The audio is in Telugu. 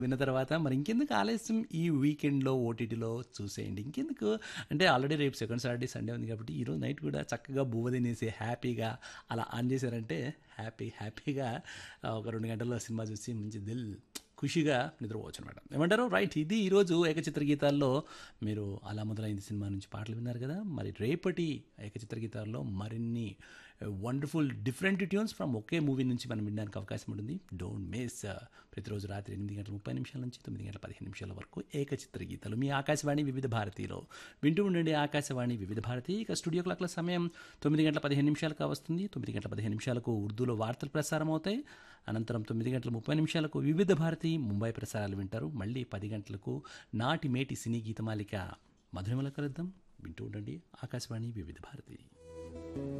విన్న తర్వాత మరి ఇంకెందుకు ఆలస్యం ఈ వీకెండ్లో ఓటీటీలో చూసేయండి ఇంకెందుకు అంటే ఆల్రెడీ రేపు సెకండ్ సాటర్డే సండే ఉంది కాబట్టి ఈరోజు నైట్ కూడా చక్కగా బువ్వ తినేసి హ్యాపీగా అలా ఆన్ చేశారంటే హ్యాపీ హ్యాపీగా ఆ, ఒక రెండు గంటల్లో సినిమా చూసి మంచి దిల్ ఖుషిగా నిద్రపోవచ్చు అనమాట ఏమంటారు రైట్ ఇది ఈరోజు ఏకచిత్ర గీతాల్లో మీరు అలా మొదలైంది సినిమా నుంచి పాటలు విన్నారు కదా మరి రేపటి ఏకచిత్ర గీతాల్లో మరిన్ని వండర్ఫుల్ డిఫరెంట్ ట్యూన్స్ ఫ్రమ్ ఒకే మూవీ నుంచి మనం వినడానికి అవకాశం ఉంటుంది డోంట్ మిస్ ప్రతిరోజు రాత్రి ఎనిమిది గంటల ముప్పై నిమిషాల నుంచి తొమ్మిది గంటల పదిహేను నిమిషాల వరకు ఏకచిత్ర గీతాలు మీ ఆకాశవాణి వివిధ భారతిలో వింటూ ఉండండి ఆకాశవాణి వివిధ భారతి ఇక స్టూడియో క్లాక్ల సమయం తొమ్మిది గంటల పదిహేను నిమిషాలకు వస్తుంది తొమ్మిది గంటల పదిహేను నిమిషాలకు ఉర్దూలో వార్తలు ప్రసారం అవుతాయి అనంతరం తొమ్మిది గంటల ముప్పై నిమిషాలకు వివిధ భారతి ముంబై ప్రసారాలు వింటారు మళ్ళీ పది గంటలకు నాటి మేటి సినీ గీతమాలిక మధురమల కలుద్దాం వింటూ ఉండండి ఆకాశవాణి వివిధ భారతి